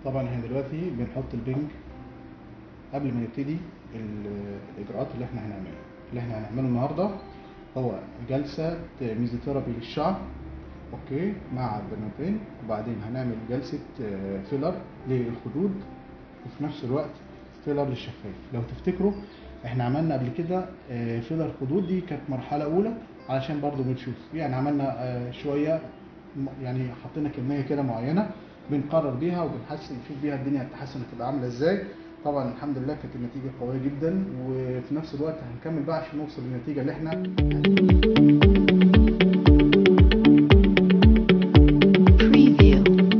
طبعا احنا دلوقتي بنحط البنج قبل ما نبتدي ال- الاجراءات اللي احنا هنعملها اللي احنا هنعمله النهارده هو جلسه ميزوثيرابي للشعر اوكي مع البرنامتين وبعدين هنعمل جلسه آه، فيلر للخدود وفي نفس الوقت فيلر للشفايف لو تفتكروا احنا عملنا قبل كده آه، فيلر خدود دي كانت مرحله اولى علشان برضو بنشوف يعني عملنا آه، شويه م- يعني حطينا كميه كده معينه بنقرر بيها وبنحسن نشوف بيها الدنيا التحسن هتبقى عامله ازاي طبعا الحمد لله كانت النتيجه قويه جدا وفي نفس الوقت هنكمل بقى عشان نوصل للنتيجه اللي احنا Preview.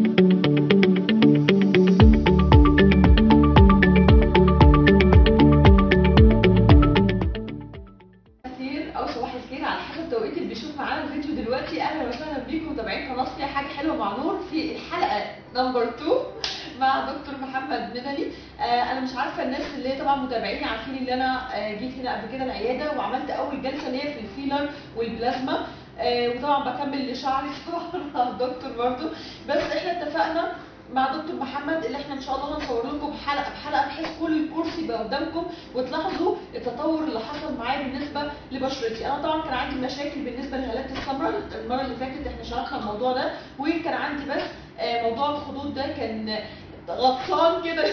الخير او صباح الخير على حسب توقيت اللي بيشوف معانا الفيديو دلوقتي اهلا وسهلا بيكم متابعين قناه فيها حاجه حلوه مع نور في الحلقه نمبر 2 مع دكتور محمد مدني آه انا مش عارفه الناس اللي طبعا متابعيني عارفين ان انا آه جيت هنا قبل كده العياده وعملت اول جلسه ليا في الفيلر والبلازما آه وطبعا بكمل لشعري طبعا مع الدكتور برضو بس احنا اتفقنا مع دكتور محمد اللي احنا ان شاء الله هنصور لكم حلقه بحلقه بحيث كل الكورس يبقى قدامكم وتلاحظوا التطور اللي حصل معايا بالنسبه لبشرتي انا طبعا كان عندي مشاكل بالنسبه لهالات السمراء المره اللي فاتت احنا شرحنا الموضوع ده وكان عندي بس آه، موضوع الخدود ده كان غطسان كده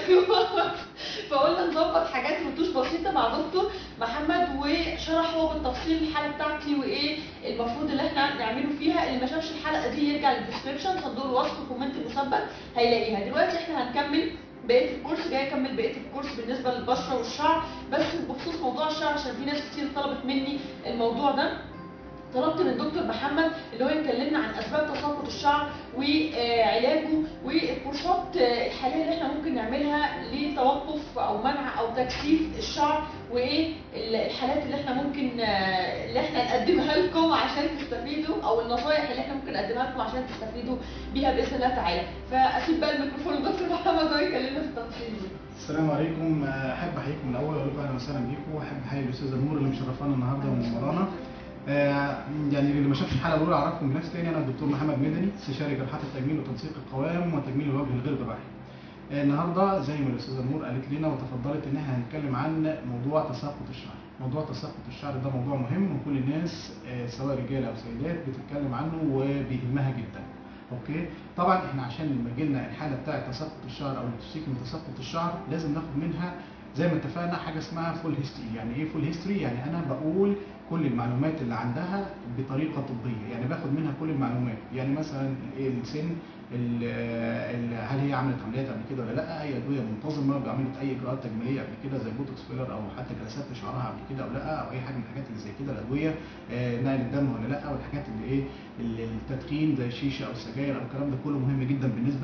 فقلنا نظبط حاجات رتوش بسيطه مع دكتور محمد وشرح هو بالتفصيل الحاله بتاعتي وايه المفروض اللي احنا نعمله فيها اللي ما شافش الحلقه دي يرجع للديسكربشن صندوق الوصف كومنت المثبت هيلاقيها دلوقتي احنا هنكمل بقيه الكورس جاي اكمل بقيه الكورس بالنسبه للبشره والشعر بس بخصوص موضوع الشعر عشان في ناس كتير طلبت مني الموضوع ده طلبت من دكتور محمد اللي هو يكلمنا عن اسباب تساقط الشعر وعلاجه والكورسات الحاليه اللي احنا ممكن نعملها لتوقف او منع او تكثيف الشعر وايه الحالات اللي احنا ممكن آه، اللي احنا نقدمها لكم عشان تستفيدوا او النصايح اللي احنا ممكن نقدمها لكم عشان تستفيدوا بيها باذن الله تعالى فاسيب بقى الميكروفون لدكتور محمد هو يكلمنا في التفاصيل دي السلام عليكم آه، احب احييكم من الاول واقول لكم اهلا وسهلا بيكم واحب احيي الاستاذه نور اللي مشرفانا النهارده ومنورانا آه، يعني اللي ما شافش الحلقه الاولى اعرفكم بنفسي تاني انا الدكتور محمد مدني استشاري جراحات التجميل وتنسيق القوام وتجميل الوجه الغير جراحي آه، النهارده زي ما الاستاذه نور قالت لنا وتفضلت ان احنا هنتكلم عن موضوع تساقط الشعر موضوع تساقط الشعر ده موضوع مهم وكل الناس آه، سواء رجاله او سيدات بتتكلم عنه وبيهمها جدا اوكي طبعا احنا عشان لما جيلنا الحاله بتاعه تساقط الشعر او اللي بتشتكي من تساقط الشعر لازم ناخد منها زي ما اتفقنا حاجه اسمها فول هيستوري يعني ايه فول هيستوري يعني انا بقول كل المعلومات اللي عندها بطريقه طبيه يعني باخد منها كل المعلومات يعني مثلا إيه السن ال- ال- هل هي عملت عمليات قبل كده ولا لا اي ادويه منتظمه عملت اي اجراءات تجميليه قبل كده زي بوتوكس فيلر او حتى جلسات لشعرها قبل كده او لا او اي حاجه من الحاجات اللي زي كده الادويه آه، نقل الدم ولا لا والحاجات اللي ايه ال- التدخين زي الشيشه او السجاير او الكلام ده كله مهم جدا بالنسبه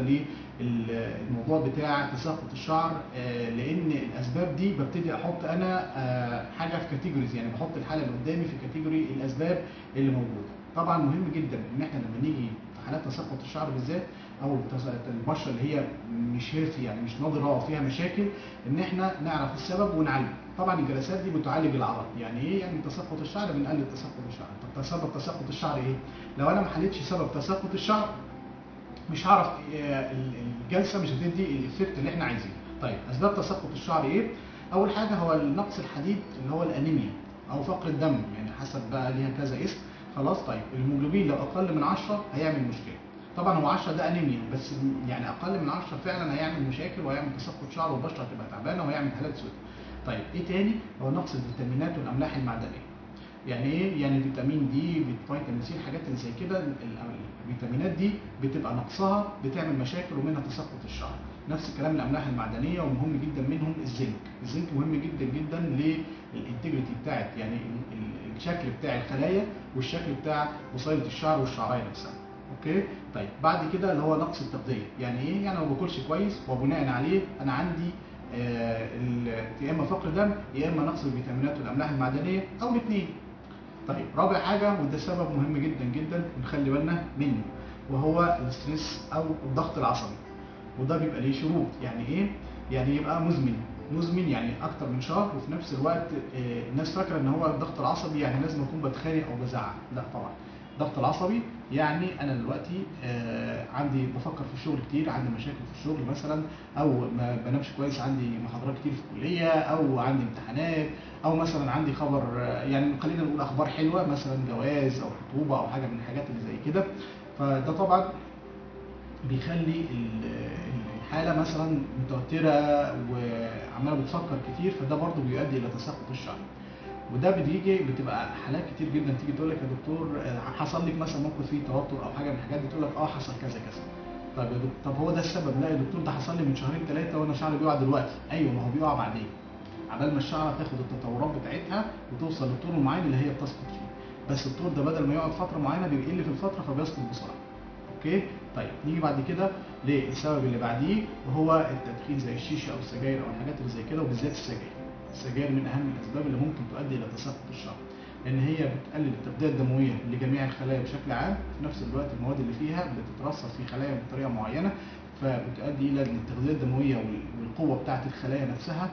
للموضوع بتاع تساقط الشعر آه، لان الاسباب دي ببتدي احط انا آه، حاجه في كاتيجوريز يعني بحط الحاله اللي قدامي في كاتيجوري الاسباب اللي موجوده طبعا مهم جدا ان احنا لما نيجي في حالات تساقط الشعر بالذات او التس- البشره اللي هي مش هيلثي يعني مش ناضره او فيها مشاكل ان احنا نعرف السبب ونعالجه طبعا الجلسات دي بتعالج العرض يعني ايه يعني تساقط الشعر بنقلل تساقط الشعر طب سبب تساقط الشعر ايه لو انا ما حلتش سبب تساقط الشعر مش هعرف آه، ال- الجلسه مش هتدي الايفكت اللي احنا عايزينه طيب اسباب تساقط الشعر ايه اول حاجه هو النقص الحديد اللي هو الانيميا او فقر الدم يعني حسب بقى ليها كذا اسم خلاص طيب الهيموجلوبين لو اقل من 10 هيعمل مشكله طبعا هو 10 ده انيميا بس يعني اقل من 10 فعلا هيعمل مشاكل وهيعمل تساقط شعر والبشره هتبقى تعبانه وهيعمل هالات سوداء طيب ايه تاني هو نقص الفيتامينات والاملاح المعدنيه يعني ايه يعني فيتامين دي فيتامين سي الحاجات اللي زي كده ال- الفيتامينات دي بتبقى نقصها بتعمل مشاكل ومنها تساقط الشعر نفس الكلام الاملاح المعدنيه ومهم جدا منهم الزنك الزنك مهم جدا جدا للانتجريتي بتاعت يعني ال- ال- الشكل بتاع الخلايا والشكل بتاع بصيله الشعر والشعريه نفسها اوكي طيب بعد كده اللي هو نقص التغذيه يعني ايه يعني ما باكلش كويس وبناء عليه انا عندي آه، ال- يا اما فقر دم يا اما نقص الفيتامينات والاملاح المعدنيه او الاثنين طيب رابع حاجه وده سبب مهم جدا جدا ونخلي بالنا منه وهو الستريس او الضغط العصبي وده بيبقى ليه شروط يعني ايه يعني يبقى مزمن مزمن يعني اكتر من شهر وفي نفس الوقت آه، الناس فاكره ان هو الضغط العصبي يعني لازم اكون بتخانق او بزعق لا طبعا الضغط العصبي يعني انا دلوقتي آه عندي بفكر في الشغل كتير عندي مشاكل في الشغل مثلا او ما بنامش كويس عندي محاضرات كتير في الكليه او عندي امتحانات او مثلا عندي خبر آه، يعني خلينا نقول اخبار حلوه مثلا جواز او خطوبه او حاجه من الحاجات اللي زي كده فده طبعا بيخلي ال- الحاله مثلا متوتره وعماله بتفكر كتير فده برضه بيؤدي الى تساقط الشعر وده بتيجي بتبقى حالات كتير جدا تيجي تقول لك يا دكتور آه، حصل لك مثلا موقف فيه توتر او حاجه من الحاجات دي تقول لك اه حصل كذا كذا طب يا دكتور طب هو ده السبب لا يا دكتور ده حصل لي من شهرين ثلاثه وانا شعري بيقع دلوقتي ايوه ما هو بيقع بعدين عبال ما الشعره تاخد التطورات بتاعتها وتوصل للطول المعين اللي هي بتسقط فيه بس الطول ده بدل ما يقعد فتره معينه بيقل في الفتره فبيسقط بسرعه اوكي طيب نيجي بعد كده للسبب اللي بعديه وهو التدخين زي الشيشه او السجاير او الحاجات اللي زي كده وبالذات السجاير السجاير من اهم الاسباب اللي ممكن تؤدي الى تساقط الشعر لان هي بتقلل التغذيه الدمويه لجميع الخلايا بشكل عام في نفس الوقت المواد اللي فيها بتترسب في خلايا بطريقه معينه فبتؤدي الى ان التغذيه الدمويه وال- والقوه بتاعه الخلايا نفسها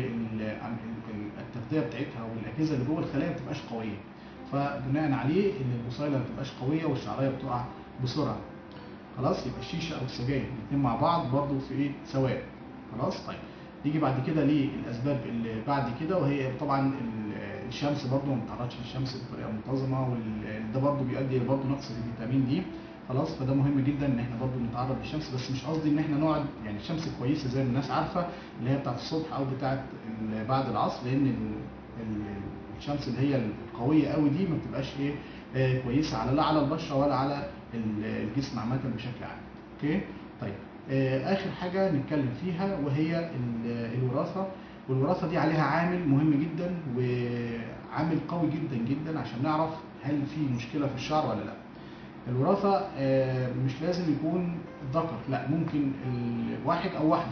والتغذيه بتاعتها والاجهزه اللي جوه الخلايا ما بتبقاش قويه فبناء عليه ان البصيله ما بتبقاش قويه والشعريه بتقع بسرعه خلاص يبقى الشيشه او السجاير الاثنين مع بعض برضو في ايه سواء خلاص طيب نيجي بعد كده للاسباب اللي بعد كده وهي طبعا ال- الشمس برضو ما بتتعرضش للشمس بطريقه منتظمه وده برضو بيؤدي برضو نقص الفيتامين دي خلاص فده مهم جدا ان احنا برضو نتعرض للشمس بس مش قصدي ان احنا نقعد يعني الشمس كويسه زي ما الناس عارفه اللي هي بتاعت الصبح او بتاعت ال- بعد العصر لان ال- ال- الشمس اللي هي القويه قوي دي ما بتبقاش ايه آه، كويسه على لا على البشره ولا على ال- الجسم عامه بشكل عام اوكي طيب آه، اخر حاجه نتكلم فيها وهي ال- الوراثه والوراثه دي عليها عامل مهم جدا وعامل قوي جدا جدا عشان نعرف هل في مشكله في الشعر ولا لا الوراثه آه، مش لازم يكون ذكر لا ممكن الواحد او واحده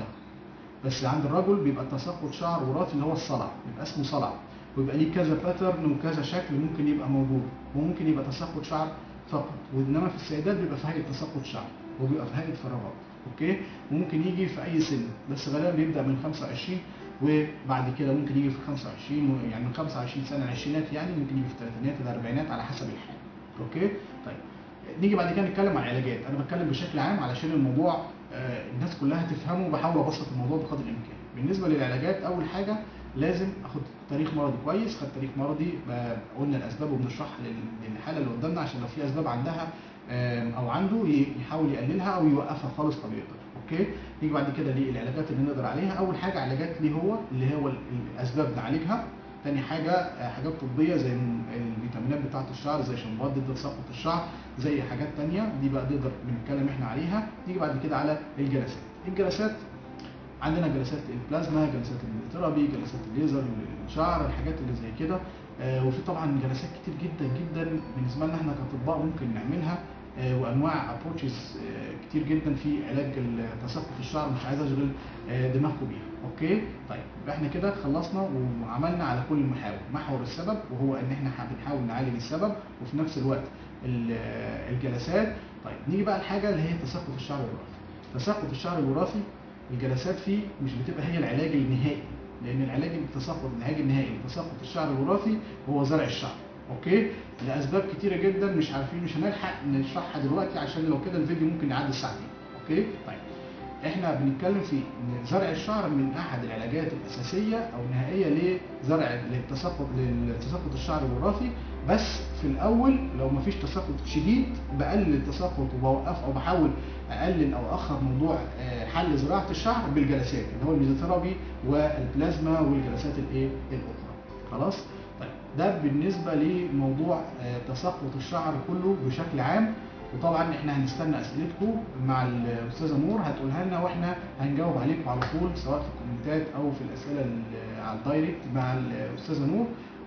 بس عند الرجل بيبقى تساقط شعر وراثي اللي هو الصلع بيبقى اسمه صلع ويبقى ليه كذا باترن وكذا شكل ممكن يبقى موجود وممكن يبقى تساقط شعر فقط وانما في السيدات بيبقى في هيئه تساقط شعر وبيبقى في هيئه فراغات اوكي وممكن يجي في اي سن بس غالبا بيبدا من 25 وبعد كده ممكن يجي في 25 و- يعني من 25 سنه العشرينات يعني ممكن يجي في الثلاثينات الاربعينات على حسب الحال اوكي طيب نيجي بعد كده نتكلم عن العلاجات انا بتكلم بشكل عام علشان الموضوع آه، الناس كلها تفهمه وبحاول ابسط الموضوع بقدر الامكان بالنسبه للعلاجات اول حاجه لازم اخد تاريخ مرضي كويس خد تاريخ مرضي ب- قلنا الاسباب وبنشرحها لل- للحاله اللي قدامنا عشان لو في اسباب عندها آم، او عنده ي- يحاول يقللها او يوقفها خالص طب يقدر اوكي نيجي بعد كده للعلاجات اللي نقدر عليها اول حاجه علاجات ليه هو اللي هو ال- الاسباب نعالجها تاني حاجة آه، حاجات طبية زي م- الفيتامينات بتاعة الشعر زي شامبوهات ضد تساقط الشعر زي حاجات تانية دي بقى نقدر بنتكلم احنا عليها نيجي بعد كده على الجلسات الجلسات عندنا جلسات البلازما جلسات الثيرابي جلسات الليزر الشعر الحاجات اللي زي كده آه، وفي طبعا جلسات كتير جدا جدا بالنسبه لنا احنا كاطباء ممكن نعملها آه، وانواع ابروتشز كتير جدا في علاج تساقط الشعر مش عايز اشغل آه، دماغكم بيها اوكي طيب يبقى احنا كده خلصنا وعملنا على كل المحاور محور السبب وهو ان احنا ح- بنحاول نعالج السبب وفي نفس الوقت ال- آه، الجلسات طيب نيجي بقى الحاجه اللي هي تساقط الشعر الوراثي تساقط الشعر الوراثي الجلسات فيه مش بتبقى هي العلاج النهائي لان العلاج التساقط العلاج النهائي لتساقط الشعر الوراثي هو زرع الشعر اوكي لاسباب كتيره جدا مش عارفين مش هنلحق نشرحها دلوقتي عشان لو كده الفيديو ممكن يعدي ساعتين اوكي طيب احنا بنتكلم في ان زرع الشعر من احد العلاجات الاساسيه او النهائيه لزرع للتساقط للتساقط الشعر الوراثي بس في الاول لو مفيش تساقط شديد بقلل التساقط وبوقف او بحاول اقلل او اخر موضوع آه، حل زراعه الشعر بالجلسات اللي هو الميزوثيرابي والبلازما والجلسات الايه الاخرى خلاص طيب ده بالنسبه لموضوع آه، تساقط الشعر كله بشكل عام وطبعا احنا هنستنى اسئلتكم مع الاستاذه نور هتقولها لنا واحنا هنجاوب عليكم على طول سواء في الكومنتات او في الاسئله ال- على الدايركت مع الاستاذه نور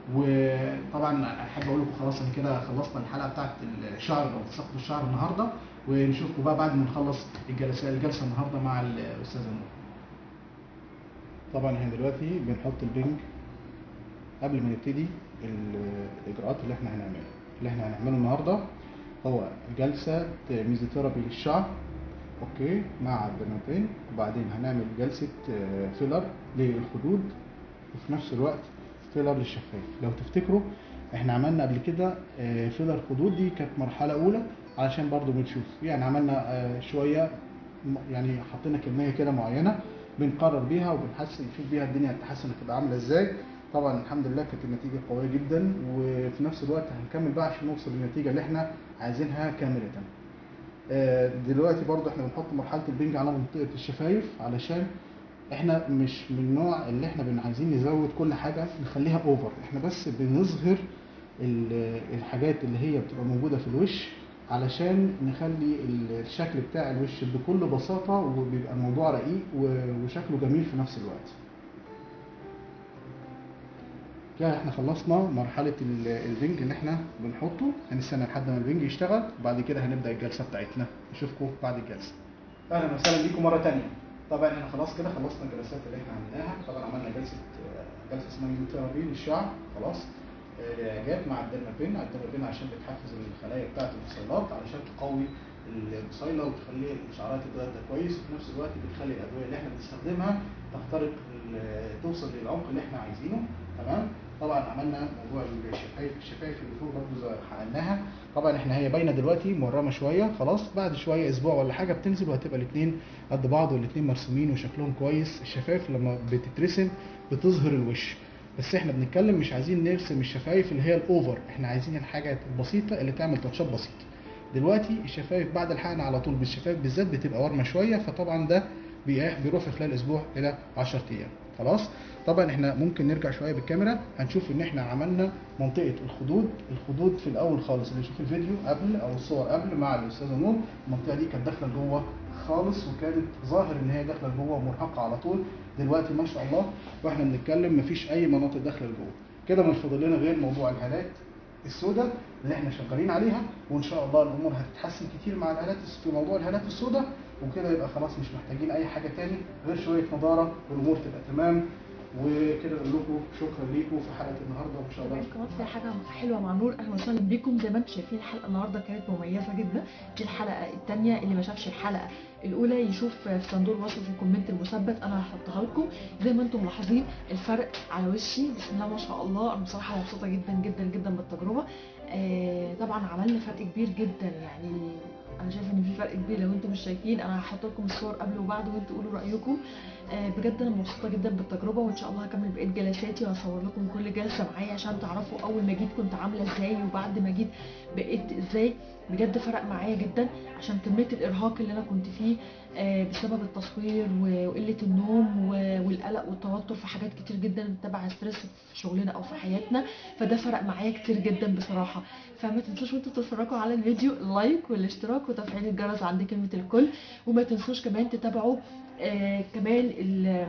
وطبعا احب اقول لكم خلاص ان كده خلصنا الحلقه بتاعت الشعر او تساقط الشعر النهارده ونشوفكم بقى بعد ما نخلص الجلسه الجلسه النهارده مع الاستاذه نور طبعا احنا دلوقتي بنحط البنج قبل ما نبتدي ال- الاجراءات اللي احنا هنعملها اللي احنا هنعمله النهارده هو جلسه ميزوثيرابي للشعر اوكي مع البرنامتين وبعدين هنعمل جلسه آه، فيلر للخدود وفي نفس الوقت فيلر للشفايف لو تفتكروا احنا عملنا قبل كده آه، فيلر خدود دي كانت مرحله اولى علشان برضو بنشوف يعني عملنا آه، شويه م- يعني حطينا كميه كده معينه بنقرر بيها وبنحسن نشوف بيها الدنيا التحسن هتبقى عامله ازاي طبعا الحمد لله كانت النتيجه قويه جدا وفي نفس الوقت هنكمل بقى عشان نوصل للنتيجه اللي احنا عايزينها كامله آه، دلوقتي برضو احنا بنحط مرحله البنج على منطقه الشفايف علشان احنا مش من النوع اللي احنا بن عايزين نزود كل حاجه نخليها اوفر احنا بس بنظهر ال- الحاجات اللي هي بتبقى موجوده في الوش علشان نخلي ال- الشكل بتاع الوش بكل بساطه وبيبقى الموضوع رقيق و- وشكله جميل في نفس الوقت كده احنا خلصنا مرحله ال- البنج اللي احنا بنحطه هنستنى لحد ما البنج يشتغل وبعد كده هنبدا الجلسه بتاعتنا نشوفكم بعد الجلسه اهلا وسهلا بيكم مره تانية طبعا احنا خلاص كده خلصنا الجلسات اللي احنا عملناها طبعا عملنا جلسه جلسه اسمها يوتيرابي للشعر خلاص العلاجات مع الدرمابين على الدرمابين عشان بتحفز الخلايا بتاعه البصيلات علشان تقوي البصيله وتخلي الشعرات تتغذى كويس وفي نفس الوقت بتخلي الادويه اللي احنا بنستخدمها تخترق ال- توصل للعمق اللي احنا عايزينه تمام طبعا عملنا موضوع الشفايف الشفايف اللي فوق برضه زي حقناها طبعا احنا هي باينه دلوقتي مورمه شويه خلاص بعد شويه اسبوع ولا حاجه بتنزل وهتبقى الاثنين قد بعض والاثنين مرسومين وشكلهم كويس الشفايف لما بتترسم بتظهر الوش بس احنا بنتكلم مش عايزين نرسم الشفايف اللي هي الاوفر احنا عايزين الحاجات البسيطه اللي تعمل تاتشات بسيطه دلوقتي الشفايف بعد الحقن على طول بالشفايف بالذات بتبقى ورمه شويه فطبعا ده بي- بيروح في خلال اسبوع الى 10 ايام خلاص طبعا احنا ممكن نرجع شويه بالكاميرا هنشوف ان احنا عملنا منطقه الخدود الخدود في الاول خالص اللي يشوف الفيديو قبل او الصور قبل مع الاستاذه نور المنطقه دي كانت داخله لجوه خالص وكانت ظاهر ان هي داخله لجوه ومرهقه على طول دلوقتي ما شاء الله واحنا بنتكلم مفيش اي مناطق داخله لجوه كده مش فاضل لنا غير موضوع الهالات السوداء اللي احنا شغالين عليها وان شاء الله الامور هتتحسن كتير مع الهالات الس- في موضوع الهالات السوداء وكده يبقى خلاص مش محتاجين اي حاجه تاني غير شويه نضاره والامور تبقى تمام وكده اقول لكم شكرا ليكم في حلقه النهارده وان شاء الله طبعا كمان في حاجه حلوه مع نور اهلا وسهلا بيكم زي ما انتم شايفين الحلقه النهارده كانت مميزه جدا دي الحلقه الثانيه اللي ما شافش الحلقه الاولى يشوف في صندوق الوصف في الكومنت المثبت انا هحطها لكم زي ما انتم ملاحظين الفرق على وشي بسم الله ما شاء الله انا بصراحه مبسوطه جدا جدا جدا بالتجربه آه طبعا عملنا فرق كبير جدا يعني انا شايفه ان في فرق كبير لو انتم مش شايفين انا هحط لكم الصور قبل وبعد وانتوا قولوا رايكم آه، بجد انا مبسوطه جدا بالتجربه وان شاء الله هكمل بقيه جلساتي وهصور لكم كل جلسه معايا عشان تعرفوا اول ما جيت كنت عامله ازاي وبعد ما جيت بقيت ازاي بجد فرق معايا جدا عشان كميه الارهاق اللي انا كنت فيه آه، بسبب التصوير و- وقله النوم و- والقلق والتوتر في حاجات كتير جدا تبع ستريس في شغلنا او في حياتنا فده فرق معايا كتير جدا بصراحه فما تنسوش وانتوا بتتفرجوا على الفيديو اللايك والاشتراك وتفعيل الجرس عند كلمه الكل وما تنسوش كمان تتابعوا آه كمان ال-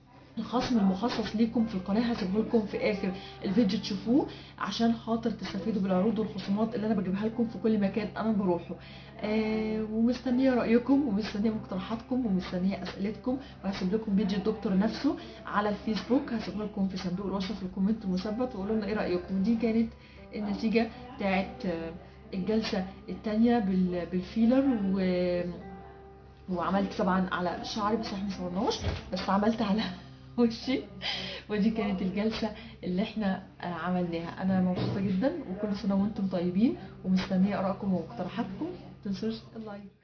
الخصم المخصص ليكم في القناه هسيبه لكم في اخر الفيديو تشوفوه عشان خاطر تستفيدوا بالعروض والخصومات اللي انا بجيبها لكم في كل مكان انا بروحه آه ومستنيه رايكم ومستنيه مقترحاتكم ومستنيه اسئلتكم وهسيب لكم فيديو الدكتور نفسه على الفيسبوك هسيبه لكم في صندوق الوصف في الكومنت المثبت وقولوا لنا ايه رايكم دي كانت النتيجه بتاعت آه، الجلسه الثانيه بالفيلر و وعملت طبعا على شعري بس احنا مصورناش بس عملت على وشي ودي كانت الجلسة اللي احنا آه، عملناها انا مبسوطة جدا وكل سنة وانتم طيبين ومستنية ارائكم ومقترحاتكم متنسوش اللايك